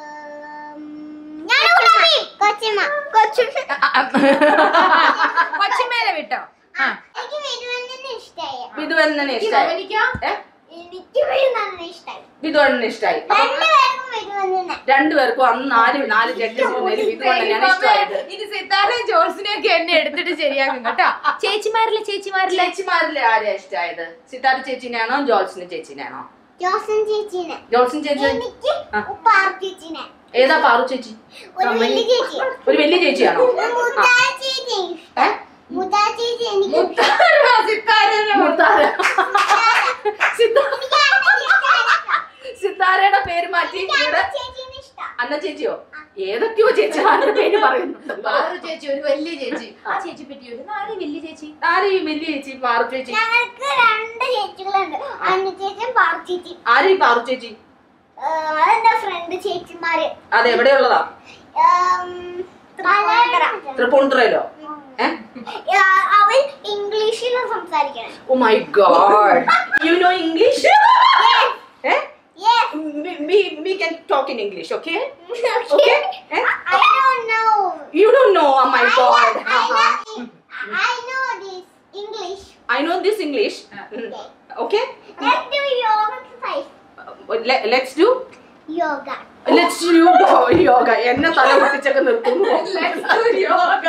ഞാൻ കൊച്ചിമ്മ കൊച്ചുമ്മ കൊച്ചുമേലെ വിട്ടോ ആ എനിക്ക് വിരുവന്നെ ഇഷ്ടായി വിധുവണ്ണനെ ഇഷ്ടായി അവനിക്കോ ഏ? എനിക്ക് വിരുവന്നെ ഇഷ്ടായി വിധുവണ്ണനെ ഇഷ്ടായി അപ്പൊ രണ്ടുപേർക്കും വിരുവന്നെ രണ്ടുപേർക്കും അന്ന് നാല് നാല് ജഡ്ജസ് വിധുവണ്ണനെയാണ് ഇഷ്ടമായത് ഇത് സിത്താരയും ജോൾസിനെയും ഒക്കെ എന്നെ എടുത്തിട്ട് ശരിയാക്കും കേട്ടോ ചേച്ചിമാരിലെ ചേച്ചിമാരിലെ ചേച്ചിമാരിലെ ആരെയാ ഇഷ്ടമായത് സിതാര ചേച്ചിനെയാണോ ജോൾസിന് ചേച്ചിനെയാണോ ജോസൻ ചേച്ചീനെ ജോൾസിൻ ചേച്ചി എനിക്ക് പാർ ചേച്ചീനെ ഏതാ പാറു ചേച്ചി ഒരു വലിയ ചേച്ചി ഒരു വലിയ ചേച്ചിയാണോ മുത്താ ചേച്ചി ഏ? മുത്താ ചേച്ചി എനിക്ക് മുത്താര. സിത്താ- സിത്താരയുടെ പേര് മാറ്റി ഇവിടെ ചേച്ചീനെ ഇഷ്ടം അന്ന ചേച്ചിയോ ഏതൊക്കെയോ ചേച്ചിമാരുടെ പേര് പറയുന്നുണ്ടല്ലോ പാറു ചേച്ചി ഒരു വലിയ ചേച്ചി ആ ചേച്ചി പറ്റി ഒരു നാല് വലിയ ചേച്ചി ആര് ഈ വലിയ ചേച്ചി പാറു ചേച്ചി ഞങ്ങൾക്ക് രണ്ട് ചേച്ചികളുണ്ട് അന്ന ചേച്ചിയും പാർ ചേച്ചി ആര് ഈ പാറു ചേച്ചി അതെന്റെ ഫ്രണ്ട് ചേച്ചിമാര് അത് എവിടെയുള്ളതാ ഉം, തൃപ്പൂണിത്തുറ. തൃപ്പൂണിത്തുറയിലോ ഏ ആ, അവൾ ഇംഗ്ലീഷിലാണ് സംസാരിക്കണേ oh my God you know English ഏ Yes. we we can talk in english okay okay eh? I don't know. you don't know oh my god I know, I know this English. i know this english Mm. okay Let's do yoga exercise. Uh, let, let's do Yoga. let's do yoga എന്നെ തല പൊട്ടിച്ചൊക്കെ നിർത്തുന്നു യോഗ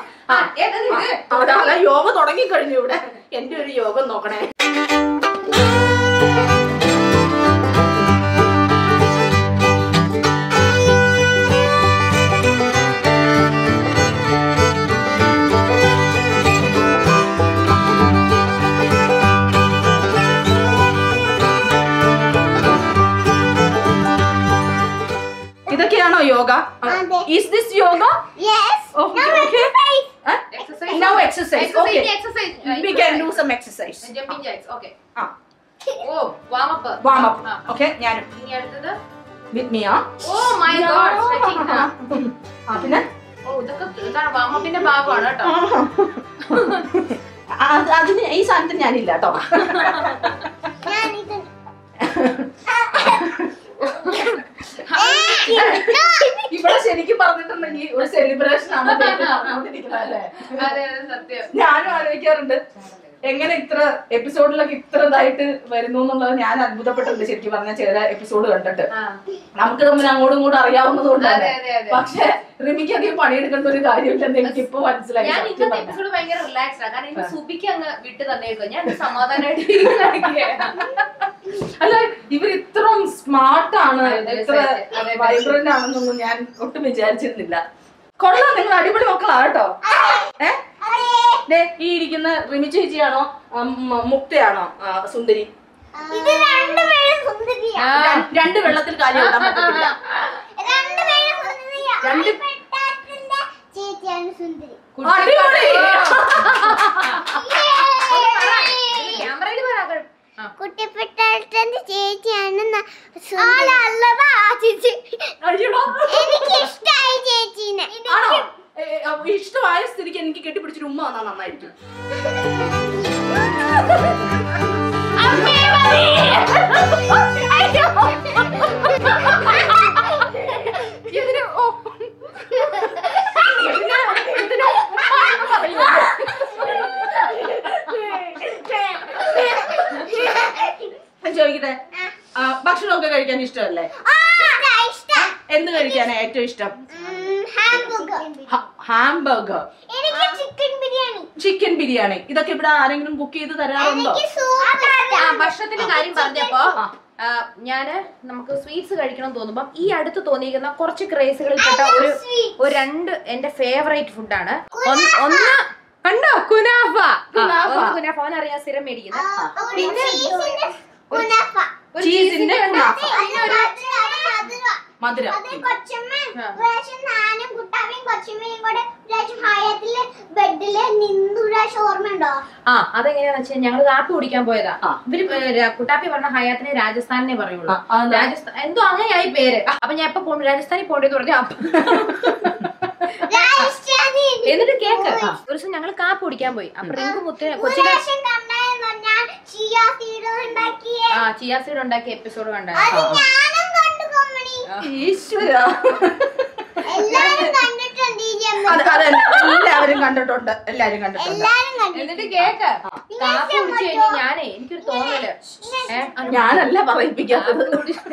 അതാ യോഗ തുടങ്ങി കഴിഞ്ഞു ഇവിടെ എന്റെ ഒരു യോഗം നോക്കണേ ഇതൊക്കെയാണോ യോഗ അതെ. Is this yoga Yes. Okay, Now okay. exercise. Exercise. Now exercise. Okay. exercise. we can do some exercise Jumping jacks. Okay. ആ ഓ warm up warm up okay ഞാനും ഇനി അടുത്തത് വിത്ത് മീ ആ ഓ മൈ ഗോഡ് സ്ട്രെച്ചിങ് ആ, പിന്നെ ഓ ഇതൊക്കെ ഇതാണ് വാം അപ്പിന്റെ ഭാഗമാണ് കേട്ടോ ആ, അത് അതിന് ഈ സാധനത്തിന് ഞാനില്ല കേട്ടോ ഞാനിത് ഇവിടെ ശരിക്കും പറഞ്ഞിട്ടുണ്ടെങ്കിൽ ഒരു സെലിബ്രേഷൻ ആണ് ദൈവം നടന്നുകൊണ്ടിരിക്കുന്നത് അല്ലേ അതെ അതെ സത്യം ഞാനും ആലോചിക്കാറുണ്ട് എങ്ങനെ ഇത്ര എപ്പിസോഡിലൊക്കെ ഇത്ര ഇതായിട്ട് വരുന്നു എന്നുള്ളത് ഞാൻ അത്ഭുതപ്പെട്ടിട്ടുണ്ട് ശരിക്കും പറഞ്ഞ ചില എപ്പിസോഡ് കണ്ടിട്ട് ആ. നമുക്ക് തമ്മിൽ അങ്ങോട്ടും ഇങ്ങോട്ടും അറിയാവുന്നത് കൊണ്ട് അതെ, തന്നെ അതെ, അതെ. പക്ഷെ റിമിക്ക് അധികം പണിയെടുക്കേണ്ട ഒരു കാര്യമില്ലെന്ന് എനിക്ക് ഇപ്പൊ മനസ്സിലായി ഞാൻ സത്യം ഇന്നത്തെ പറഞ്ഞാ. എപ്പിസോഡ് ഭയങ്കര റിലാക്സ്ഡ് ആണ് കാരണം ഇന്ന് സുബിക്ക് അങ്ങ് വിട്ട് തന്നേക്കോ ഞാൻ സമാധാനമായിട്ട് ഇരിക്കുകയാണ്. അല്ല ഇവർ ഇത്രയും സ്മാർട്ട് ആണ് അതെ, ഇത്ര അതെ, അതെ. വൈബ്രന്റ് ആണെന്നൊന്നും ഞാൻ ഒട്ടും വിചാരിച്ചിരുന്നില്ല കൊള്ളാം നിങ്ങൾ അടിപൊളി മക്കളാ കേട്ടോ ഏ ദേ, ഈ ഇരിക്കുന്ന റിമി ചേച്ചിയാണോ ആ, മ- മുക്തയാണോ ആ, സുന്ദരി ഇത് രണ്ടുപേരും സുന്ദരിയാ ആ. ര- രണ്ട് വെള്ളത്തിൽ കാര്യം ഇടാൻ പറ്റത്തില്ല രണ്ടുപേരും സുന്ദരിയാ രണ്ട് പെട്ടാത്തിന്റെ ചേച്ചിയാണ് സുന്ദരി അടിപൊളി ക്യാമറയിൽ പറയാം ആ. കുട്ടിപ്പെട്ടാത്തിന്റെ ചേച്ചിയാണ് ന- സുന്ദരി. അല്ലതാ ആ ചേച്ചി അയ്യടാ. എനിക്ക് ഇഷ്ടായി ചേച്ചീനെ ആണോ ഏ, ഏ, ഇഷ്ടമായ സ്ഥിതിക്ക് എനിക്ക് കെട്ടിപ്പിടിച്ചൊരു ഉമ്മ വന്നാ നന്നായിരിക്കും അമ്മേ മതി. അയ്യോ. ഇതിന് ഓ ഇതിന് ഇതിന് ഉമ്മ എന്ന് പറയൂലേ? ഞാൻ ചോദിക്കട്ടെ ആ, ഭക്ഷണമൊക്കെ കഴിക്കാൻ ഇഷ്ടമല്ലേ ആ, അതാ ഇഷ്ടം. എന്ത് കഴിക്കാനാ ഏറ്റവും ഇഷ്ടം ഉം, hamburger. ഹാംബർഗർ എനിക്ക് ചിക്കൻ ബിരിയാണി ചിക്കൻ ബിരിയാണി ഇതൊക്കെ ഇവിടെ ആരെങ്കിലും കുക്ക് ചെയ്ത് തരാറുണ്ടോ എനിക്ക് സൂപ്പ് ആ ഭക്ഷണത്തിന്റെ കാര്യം പറഞ്ഞപ്പോ ആ. ആ, ഞാന് നമുക്ക് സ്വീറ്റ്സ് കഴിക്കണം തോന്നുമ്പോ ഈ അടുത്ത് തോന്നിയിരിക്കുന്ന കുറച്ച് ക്രേസുകളിൽപ്പെട്ട ഒരു ഒരു രണ്ട് എന്റെ ഫേവറേറ്റ് ഫുഡാണ് ഒന്ന് കണ്ടോ കുനാഫ ആ, കുനാഫ. ഒന്ന് കുനാഫ അവൻ അറിയാൻ സ്ഥിരം മേടിക്കുന്നത് പിന്നെ കുനാഫ ഒരു ചീസിന്റെ കുനാഫ മധുരം അത് കൊച്ചമ്മ പ്രാവശ്യം ഞാനും കുട്ടാവിയും കൊച്ചമ്മയും കൂടെ പ്രാവശ്യം ഹയത്തില് ബെഡില് നിന്നു പ്രാവശ്യം ഓർമ്മയുണ്ടോ ആ അതെങ്ങനെയാന്ന് വെച്ചാൽ ഞങ്ങൾ കാപ്പി കുടിക്കാൻ പോയതാ ആ. ഇവര് ഏ, ര- കുട്ടാപ്പി പറഞ്ഞ ഹയാത്തിനെ രാജസ്ഥാനെ പറയുള്ളൂ ആ, ആ, അതാ. രാജസ്ഥാൻ എന്തോ അങ്ങനെയായി പേര് അപ്പൊ ഞാൻ എപ്പോ പോകും രാജസ്ഥാനിൽ പോകേണ്ടത് പറഞ്ഞു അപ്പൊ രാജസ്ഥാനി എന്നിട്ട് കേക്ക് ഒരു ദിവസം ഞങ്ങൾ കാപ്പി കുടിക്കാൻ പോയി അപ്പൊ റിങ്കു മുത്തിന് കൊച്ചിലെ പ്രാവശ്യം കണ്ടായിരുന്നു ഞാൻ ചിയാ സീഡ് ഉണ്ടാക്കിയേ ആ ചിയാ സീഡ് ഉണ്ടാക്കിയ എപ്പിസോഡ് കണ്ട അത് ഞാനും കണ്ടു കൊമ്മണി ഈശ്വര എല്ലാരും കണ്ടിട്ടുണ്ട് ഈ ജന്മം. അത് അതെ എല്ലാവരും കണ്ടിട്ടുണ്ട് എല്ലാവരും കണ്ടിട്ടുണ്ട് എല്ലാരും കണ്ടു എന്നിട്ട് കേക്ക് കാപ്പി കുടിച്ചു കഴിഞ്ഞാൽ ഞാനേ എനിക്കൊരു തോന്നല് ഏ, ഞാനല്ല പറയിപ്പിക്കാത്തത്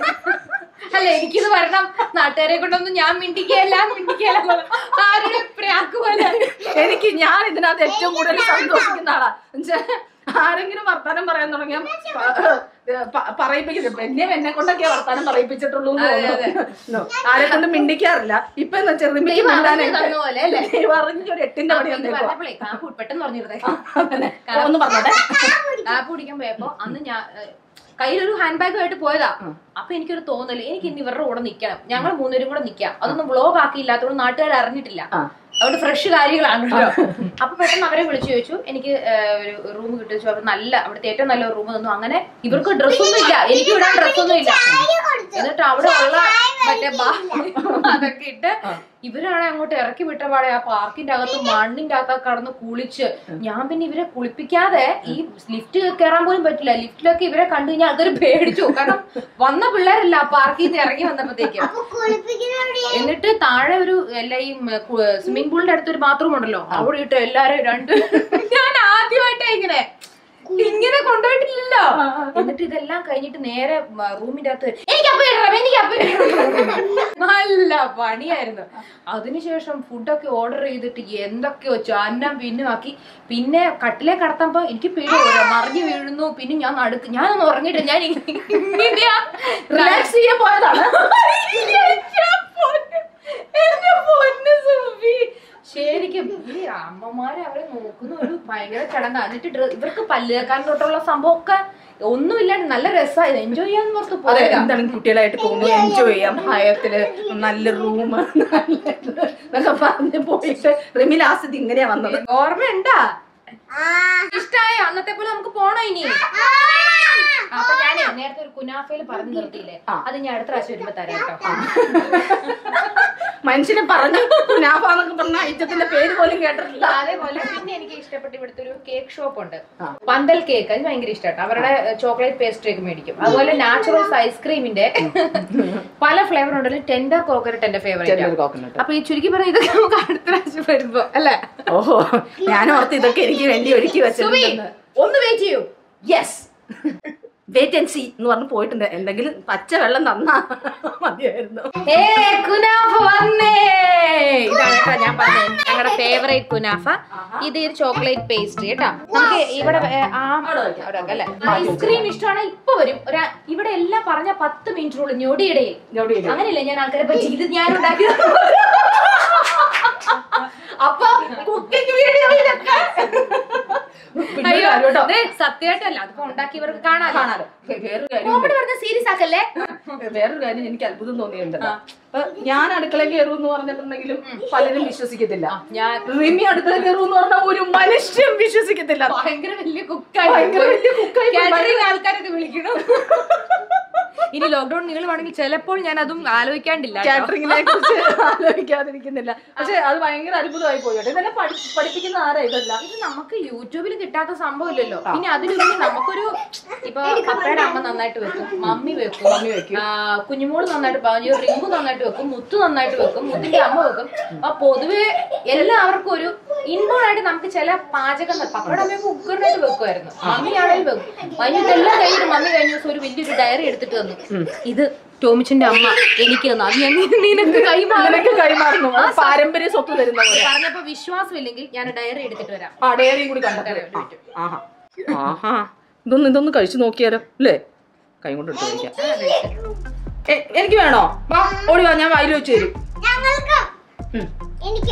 അല്ല എനിക്കിത് വരണം നാട്ടുകാരെ കൊണ്ടൊന്നും ഞാൻ മിണ്ടിക്കല്ല മിണ്ടിക്കല്ല ആരുടെ പ്രാക്ക് പോലെ എനിക്ക് ഞാൻ ഇതിനകത്ത് ഏറ്റവും കൂടുതൽ സന്തോഷിക്കുന്ന ആളാ എന്നുവെച്ചാ ആരെങ്കിലും വർത്താനം പറയാൻ തുടങ്ങിയാൽ പറയിപ്പിക്കുന്നത് എന്നെ എന്നെ കൊണ്ടൊക്കെ വർത്താനം പറയിപ്പിച്ചിട്ടുള്ളൂ എന്ന് തോന്നുന്നു. ആരെ കൊണ്ട് മിണ്ടിക്കാറില്ല ഇപ്പൊ എന്ന് വെച്ചാൽ റിമിക്ക് ദൈവം മിണ്ടാനായിട്ട് അറിഞ്ഞു തന്ന പോലെ അല്ലേ? ദൈവം അറിഞ്ഞൊരു എട്ടിന്റെ പണി ഇത് വന്നേക്കുവാ. പറഞ്ഞപ്പോഴേ കാപ്പി പെട്ടെന്ന് പറഞ്ഞിരുന്നേ ഒന്ന് പറഞ്ഞോട്ടെ കാപ്പി കുടിക്കാൻ പോയപ്പോ അന്ന് ഞാൻ ഏഹ്, കയ്യിലൊരു ഹാൻഡ് ബാഗുമായിട്ട് പോയതാ അപ്പൊ എനിക്കൊരു തോന്നല് എനിക്ക് ഇന്ന് ഇവരുടെ കൂടെ നിക്കണം ഞങ്ങൾ മൂന്നുപേരും കൂടെ നിക്കാം അതൊന്നും വ്ലോഗ് ആക്കിയില്ലാത്തതുകൊണ്ട് നാട്ടുകാർ അറിഞ്ഞിട്ടില്ല ആ. അതുകൊണ്ട് ഫ്രഷ് കാര്യങ്ങളാണല്ലോ അപ്പൊ പെട്ടെന്ന് അവരെ വിളിച്ചു ചോദിച്ചു എനിക്ക് ഏഹ്, ഒരു റൂം കിട്ടിച്ചു അവർ നല്ല അവിടുത്തെ ഏറ്റവും നല്ല റൂം തന്നു അങ്ങനെ ഇവർക്ക് ഡ്രസ്സൊന്നും ഇല്ല എനിക്ക് ഇടാൻ ഡ്രസ്സൊന്നും ഇല്ല എന്നിട്ട് അവിടെ ഉള്ള മറ്റേ ബാ അതൊക്കെ ഇട്ട് ഇവരാണ് അങ്ങോട്ട് ഇറക്കി വിട്ട പാടെ ആ പാർക്കിന്റെ അകത്ത് മണ്ണിന്റെ അകത്തൊക്കെ കടന്ന് കുളിച്ച് ഞാൻ പിന്നെ ഇവരെ കുളിപ്പിക്കാതെ ഈ ലിഫ്റ്റ് കയറാൻ പോലും പറ്റില്ല ലിഫ്റ്റിലൊക്കെ ഇവരെ കണ്ടു കഴിഞ്ഞാൽ അതൊരു പേടിച്ചു കാരണം വന്ന പിള്ളേരല്ല പാർക്കിൽ നിന്ന് ഇറങ്ങി വന്നപ്പോഴത്തേക്കും അപ്പൊ കുളിപ്പിക്കുന്ന എവിടെയാ? എന്നിട്ട് താഴെ ഒരു എല്ലാ ഈ സ്വിമ്മിംഗ് പൂളിന്റെ അടുത്ത് ഒരു ബാത്റൂം ഉണ്ടല്ലോ അവിടെ ഇട്ട് എല്ലാരും രണ്ട് ഞാൻ ആദ്യമായിട്ടാ ഇങ്ങനെ ഇങ്ങനെ കൊണ്ടുപോയിട്ടില്ലല്ലോ എന്നിട്ട് ഇതെല്ലാം കഴിഞ്ഞിട്ട് നേരെ റൂമിന്റെ അകത്ത് എനിക്ക് അപ്പൊ ഇടണം എനിക്ക് അപ്പൊ ഇടണം." നല്ല പണിയായിരുന്നു അതിനുശേഷം ഫുഡൊക്കെ ഓർഡർ ചെയ്തിട്ട് എന്തൊക്കെയോ അന്നം പിന്നും ആക്കി പിന്നെ കട്ടിലെ കടത്തുമ്പോ എനിക്ക് പേടി വരാ മറിഞ്ഞു വീഴുന്നു പിന്നെ ഞാൻ നടുക്ക് ഞാനൊന്നും ഉറങ്ങിയിട്ട് ഞാൻ ഇങ്ങനെയാ റിലാക്സ് ചെയ്യാൻ പോയതാണ് എന്റെ പൊന്ന്, എന്റെ പൊന്ന് സുബി. ശരിക്കും ഈ അമ്മമാരെ അവരെ നോക്കുന്ന ഒരു ഭയങ്കര ചടങ്ങാ എന്നിട്ട് ഡ്ര- ഇവർക്ക് പല്ല് കേൾക്കാൻ തൊട്ടുള്ള സംഭവമൊക്കെ ഒന്നുമില്ലാണ്ട് നല്ല രസമായത് എൻജോയ് ചെയ്യാൻ പുറത്ത് അതെ പോയതാ എന്താണ് കുട്ടികളായിട്ട് പോകുന്നു എൻജോയ് ചെയ്യാം ഭയത്തില് നല്ല റൂം എന്നൊക്കെ പറഞ്ഞ് പോയിട്ട് റിമി ലാസ്റ്റ് ഇത് ഇങ്ങനെയാ വന്നത് ഓർമ്മയുണ്ടാ ആ. ഇഷ്ടായോ അന്നത്തെ പോലെ നമുക്ക് പോണോ ഇനി ആ. അപ്പൊ ഞാനേ നേരത്തെ ഒരു കുനാഫയിൽ പറഞ്ഞു നിർത്തിയില്ലേ അത് ഞാൻ അടുത്ത പ്രാവശ്യം വരുമ്പോ തരാം കേട്ടോ മനുഷ്യനെ പറഞ്ഞു കുനാഫാന്നൊക്കെ പറഞ്ഞ ഐറ്റത്തിന്റെ പേര് പോലും കേട്ടിട്ടില്ല അതേപോലെ പിന്നെ എനിക്ക് ഇഷ്ടപ്പെട്ട ഇവിടുത്തെ ഒരു കേക്ക് ഷോപ്പ് ഉണ്ട് ആ. പന്തൽ കേക്ക് അത് ഭയങ്കര ഇഷ്ടമാണ് അവരുടെ ചോക്ലേറ്റ് പേസ്ട്രി ഒക്കെ മേടിക്കും അതുപോലെ നാച്ചുറൽസ് ഐസ്ക്രീമിന്റെ പല ഫ്ലേവർ ഉണ്ടല്ലോ ടെൻഡർ കോക്കനട്ട് എന്റെ ഫേവറേറ്റ് കോക്കനട്ട് അപ്പൊ ഈ ചുരുക്കി പറഞ്ഞ ഇതൊക്കെ നമുക്ക് അടുത്ത പ്രാവശ്യം വരുമ്പോ അല്ലേ ഓഹോ ഞാൻ ഓർത്ത് ഇതൊക്കെ എനിക്ക് വേണ്ടി ഒരുക്കി സുബി വെച്ചിട്ടുണ്ട് ഒന്ന് വെയിറ്റ് ചെയ്യൂ യെസ് വെയിറ്റ് ആൻഡ് സി എന്ന് പറഞ്ഞ് പോയിട്ടുണ്ട് എന്തെങ്കിലും പച്ച വെള്ളം തന്നാ മതിയായിരുന്നു ഏ കുനാഫ വന്നേ ഇതാണ് കേട്ടോ ഞാൻ പറഞ്ഞത് ഞങ്ങളുടെ ഫേവറേറ്റ് കുനാഫ ഇത് ഒരു ചോക്ലേറ്റ് പേസ്ട്രി കേട്ടോ നമുക്ക് ഇവിടെ ഏ, ആ അവിടെ വെക്കാം അല്ലേ ഐസ്ക്രീം ഇഷ്ടമാണ് ഇപ്പൊ വരും ഒരു ഇവിടെ എല്ലാം പറഞ്ഞ പത്ത് മിനിറ്റിനുള്ളിൽ ഞൊടിയിടയിൽ ഞൊടിയിടയിൽ. അങ്ങനെയല്ലേ ഞാൻ ആൾക്കാരെ പറ്റി ഇത് ഞാൻ ഉണ്ടാക്കിയത് അപ്പൊ കുക്കിംഗ് വീഡിയോ അയ്യോ ദേ, സത്യമായിട്ടല്ല അതിപ്പോ ഉണ്ടാക്കിയവർക്ക് കാണാൻ കാണാലോ വേ- വേറൊരു കാര്യം കോമഡി പറഞ്ഞ സീരിയസ് ആക്കല്ലേ വേറൊരു കാര്യം എനിക്ക് അത്ഭുതം തോന്നിയിട്ടുണ്ട് അപ്പൊ ഞാൻ അടുക്കള കയറും എന്ന് പറഞ്ഞിട്ടുണ്ടെങ്കിലും പലരും വിശ്വസിക്കത്തില്ല ഞാൻ റിമി അടുക്കള കയറും എന്ന് പറഞ്ഞാൽ ഒരു മനുഷ്യൻ വിശ്വസിക്കത്തില്ല ഭയങ്കര വലിയ കുക്കായി ഭയങ്കര വലിയ കുക്കായി പോയി. കാറ്ററിംഗ് ആൾക്കാരൊക്കെ വിളിക്കണം ഇനി ലോക്ക്ഡൌൺ നീളുവാണെങ്കിൽ ചിലപ്പോൾ ഞാൻ അതും ആലോചിക്കാണ്ടില്ല കേട്ടോ. കാറ്ററിംഗിനെ കുറിച്ച് ആലോചിക്കാതിരിക്കുന്നില്ല പക്ഷെ അത് ഭയങ്കര അത്ഭുതമായി പോയി കേട്ടോ ഇതെല്ലാം പഠി- പഠിപ്പിക്കുന്ന ആരാ ഇതല്ല ഇത് നമുക്ക് യൂട്യൂബിൽ കിട്ടാത്ത സംഭവമില്ലല്ലോ പിന്നെ അതിലുപരി നമുക്കൊരു ഇപ്പൊ പപ്പയുടെ അമ്മ നന്നായിട്ട് വെക്കും മമ്മി വെക്കും മമ്മി വെക്കും. ആ, കുഞ്ഞുമോള് നന്നായിട്ട് പറഞ്ഞു റിങ്കു നന്നായിട്ട് വെക്കും മുത്തു നന്നായിട്ട് വെക്കും മുത്തിന്റെ അമ്മ വെക്കും അപ്പൊ പൊതുവെ എല്ലാവർക്കും ഒരു ഇൻബോൺ ആയിട്ട് നമുക്ക് ചില പാചകം ന- പപ്പയുടെ അമ്മയൊക്കെ ഉഗ്രനായിട്ട് വെക്കുമായിരുന്നു മമ്മി ആണെങ്കിലും വെക്കും അതിന് ഇതെല്ലാം കഴിഞ്ഞിട്ട് മമ്മി കഴിഞ്ഞ ദിവസം ഒരു വലിയൊരു ഡയറി എടുത്തിട്ട് തന്നു ഇത് ടോമിച്ചിന്റെ അമ്മ എനിക്ക് തന്നു അത് ഞാൻ നി- നിനക്ക് കൈമാറി അങ്ങനെയൊക്കെ കൈമാറുന്നു അത് പാരമ്പര്യ സ്വത്ത് തരുന്ന പോലെ പറഞ്ഞപ്പോ വിശ്വാസമില്ലെങ്കിൽ ഞാൻ ഡയറി എടുത്തിട്ട് വരാം ആ ഡയറിയും കൂടി കണ്ടത് ആഹാ ആഹാ ഇതൊന്ന് ഇതൊന്ന് കഴിച്ചു നോക്കിയാലോ അല്ലേ കൈ കൊണ്ട് എടുത്ത് കഴിക്കാം എ, എനിക്ക് വേണോ വാ ഓടി വാ ഞാൻ വായിൽ വെച്ച് തരും ഞങ്ങൾക്ക് ഉം. എനിക്ക്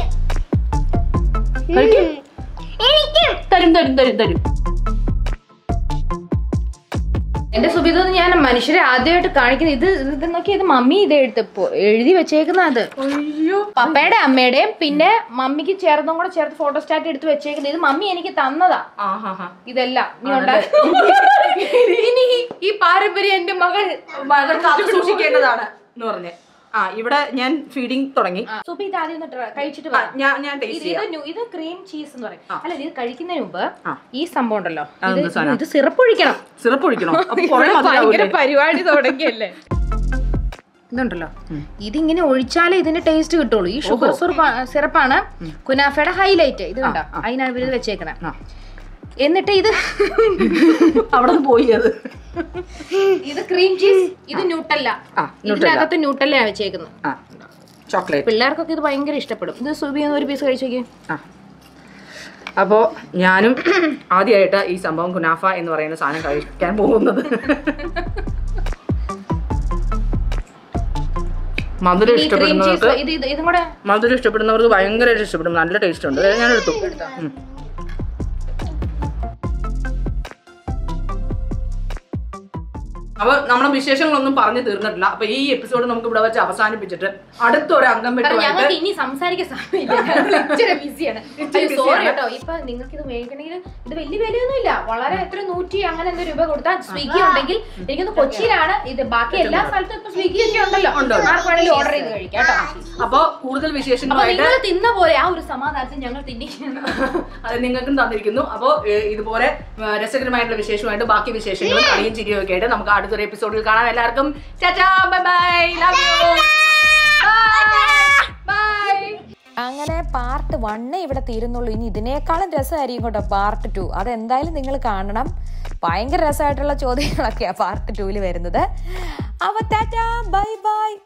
കഴിക്കും എനിക്ക് തരും തരും തരും തരും എന്റെ സുബിത ഞാൻ മനുഷ്യരെ ആദ്യമായിട്ട് കാണിക്കുന്നത് ഇത് ഇത് നോക്കി ഇത് മമ്മി ഇത് എടുത്ത് പോ- എഴുതി വെച്ചേക്കുന്ന അത് അയ്യോ പപ്പയുടെ അമ്മയുടെയും പിന്നെ മമ്മിക്ക് ചേർന്നും കൂടെ ചേർത്ത് ഫോട്ടോസ്റ്റാറ്റ് എടുത്ത് വെച്ചേക്കുന്നത് ഇത് മമ്മി എനിക്ക് തന്നതാ ആ ഹാ ഹാ ഇതെല്ലാം നീ ഉണ്ടാക്കി ഇനി ഈ- ഈ പാരമ്പര്യം എന്റെ മകൾ മകൾ കാത്തു സൂക്ഷിക്കേണ്ടതാണ് എന്ന് പറഞ്ഞ് ആ ഇവിടെ ഞാൻ ഫീഡിങ് തുടങ്ങി സുബി ഇത് ആദ്യം ഒന്ന് try- കഴിച്ചിട്ട് ആ, വാ. ഞാൻ ഞാൻ ഇത് ടേസ്റ്റ് ഇത് ചെയ്യാം ന്യൂ- ഇത് ക്രീം ചീസ് എന്ന് പറയും അല്ല ഇത് കഴിക്കുന്നതിന് മുമ്പ് ആ. ഈ സംഭവം ഉണ്ടല്ലോ അതെന്ത് ഇത് സാധനം? ഇത് സിറപ്പ് ഒഴിക്കണം സിറപ്പ് ഒഴിക്കണോ അപ്പൊ കുറെ ഭയങ്കര മധുരാവൂലേ? പരിപാടി തുടങ്ങിയല്ലേ ഇതുണ്ടല്ലോ ഇതിങ്ങനെ ഒഴിച്ചാലേ ഇതിന്റെ ടേസ്റ്റ് കിട്ടുള്ളൂ ഈ ഷുഗർ സിറപ്പാണ് കുനാഫയുടെ ഹൈലൈറ്റ് ഇത് കണ്ടോ അതിനാണ് ഇവര് ഇത് വെച്ചേക്കണേ ആ. എന്നിട്ട് ഇത് അവിടെ നിന്ന് പോയി അത് ഇത് ക്രീം ചീസ് ഇത് ന്യൂട്ടല്ല ആ, ന്യൂട്ടല്ല. ഇതിനകത്ത് ന്യൂട്ടല്ലയാണ് വെച്ചേക്കുന്നത് ആ ചോക്ലേറ്റ് പിള്ളേർക്കൊക്കെ ഇത് ഭയങ്കര ഇഷ്ടപ്പെടും ഇത് സുബി ഒന്ന് ഒരു പീസ് കഴിച്ചു നോക്കിയേ ആ അപ്പോൾ ഞാനും ആദ്യമായിട്ട് ഈ സംഭവം കുനാഫ എന്ന് പറയുന്ന സാധനം കഴിക്കാൻ പോകുന്നത് മധുരം ഈ ക്രീം ചീസ് ഇഷ്ടപ്പെടുന്നവർക്ക് ഇത് ഇത് ഇതും കൂടെ മധുരം ഇഷ്ടപ്പെടുന്നവർക്ക് ഭയങ്കരമായിട്ട് ഇഷ്ടപ്പെടും നല്ല ടേസ്റ്റ് ഉണ്ട് ഞാൻ എടുത്തു ഉം. അപ്പൊ നമ്മളെ വിശേഷങ്ങളൊന്നും പറഞ്ഞു തീർന്നിട്ടില്ല അപ്പൊ ഈ എപ്പിസോഡ് നമുക്ക് ഇവിടെ വെച്ച് അവസാനിപ്പിച്ചിട്ട് അടുത്തൊരു അംഗം കാരണം വിട്ടുമായിട്ട് ഞങ്ങൾക്ക് ഇനി സംസാരിക്കാൻ സമയമില്ല ഞങ്ങൾ ഇച്ചിരി ബിസിയാണ് busy സോറി ആണ്. കേട്ടോ ഇപ്പൊ നിങ്ങൾക്ക് ഇത് മേടിക്കണമെങ്കിൽ ഇത് വലിയ വിലയൊന്നും ഇല്ല വളരെ എത്ര നൂറ്റി അങ്ങനെ എന്തോ രൂപ കൊടുത്താൽ സ്വിഗ്ഗി ഉണ്ടെങ്കിൽ എനിക്കൊന്ന് കൊച്ചിയിലാണ് ഇത് ബാക്കി എല്ലാ സ്ഥലത്തും ഇപ്പൊ സ്വിഗ്ഗി ഒക്കെ ഉണ്ടല്ലോ ആർക്ക് വേണമെങ്കിലും ഓർഡർ ചെയ്ത് കഴിക്കാം കേട്ടോ അപ്പൊ കൂടുതൽ അപ്പൊ വിശേഷങ്ങളുമായിട്ട് നിങ്ങൾ തിന്ന പോലെ ആ ഒരു സമാധാനത്തിൽ ഞങ്ങൾ തിന്നിക്കുന്നു അത് നിങ്ങൾക്കും തന്നിരിക്കുന്നു അപ്പോൾ ഇതുപോലെ ഏ, രസകരമായിട്ടുള്ള വിശേഷമായിട്ട് ബാക്കി വിശേഷങ്ങളും കളിയും ചിരിയും ഒക്കെ ആയിട്ട് നമുക്ക് അടുത്തൊരു എപ്പിസോഡിൽ കാണാം എല്ലാവർക്കും ചാച്ചാ bye bye love you bye അങ്ങനെ പാർട്ട് വണ്ണേ ഇവിടെ തീരുന്നുള്ളൂ ഇനി ഇതിനേക്കാളും രസമായിരിക്കും കേട്ടോ പാർട്ട് ടു അതെന്തായാലും നിങ്ങൾ കാണണം ഭയങ്കര രസമായിട്ടുള്ള ചോദ്യങ്ങളൊക്കെയാണ് പാർട്ട് ടൂവിൽ വരുന്നത് അപ്പോൾ ടാറ്റാ ബൈ ബൈ